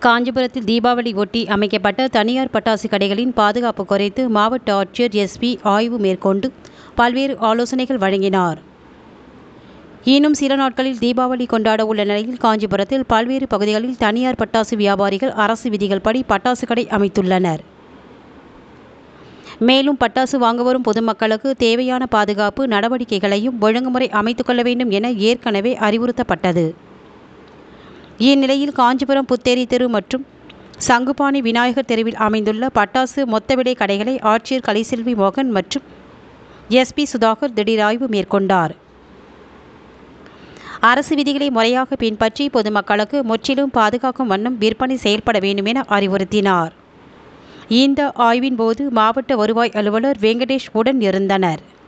காஞ்சிபுரத்தில் தீபாவளி ஒட்டி அமைக்கப்பட்ட தனியார் பட்டாசு கடைகளின் பாதுகாப்பு குறித்து மாவட்ட ஆட்சியர் எஸ்பி ஆய்வு மேற்கொண்டு பல்வேறு ஆலோசனைகள் வழங்கினார் இன்னும் சில நாட்களில் தீபாவளி கொண்டாட உள்ள நிலையில் காஞ்சிபுரத்தில் பல்வேறு பகுதிகளில் தனியார் பட்டாசு வியாபாரிகள் அரசு விதிகள் படி பட்டாசு கடை அமைத்துள்ளனர் மேலும் பட்டாசு வாங்க வரும் பொதுமக்களுக்கு தேவையான பாதுகாப்பு நடவடிக்கைகளையும் ஒழுங்குமுறை அமைத்துக் கொள்ள வேண்டும் என ஏற்கனவே அறிவுறுத்தப்பட்டது இந்நிலையில் காஞ்சிபுரம் புத்தேரி தெரு மற்றும் சங்குபாணி விநாயகர் தெருவில் அமைந்துள்ள பட்டாசு மொத்த விலை கடைகளை ஆட்சியர் கலைசெல்வி மோகன் மற்றும் எஸ்பி சுதாகர் திடீர் ஆய்வு மேற்கொண்டார் அரசு விதிகளை முறையாக பின்பற்றி பொதுமக்களுக்கு முற்றிலும் பாதுகாக்கும் வண்ணம் விற்பனை செயல்பட வேண்டும் என அறிவுறுத்தினார் இந்த ஆய்வின் போது மாவட்ட வருவாய் அலுவலர் வெங்கடேஷ் உடன் இருந்தனர்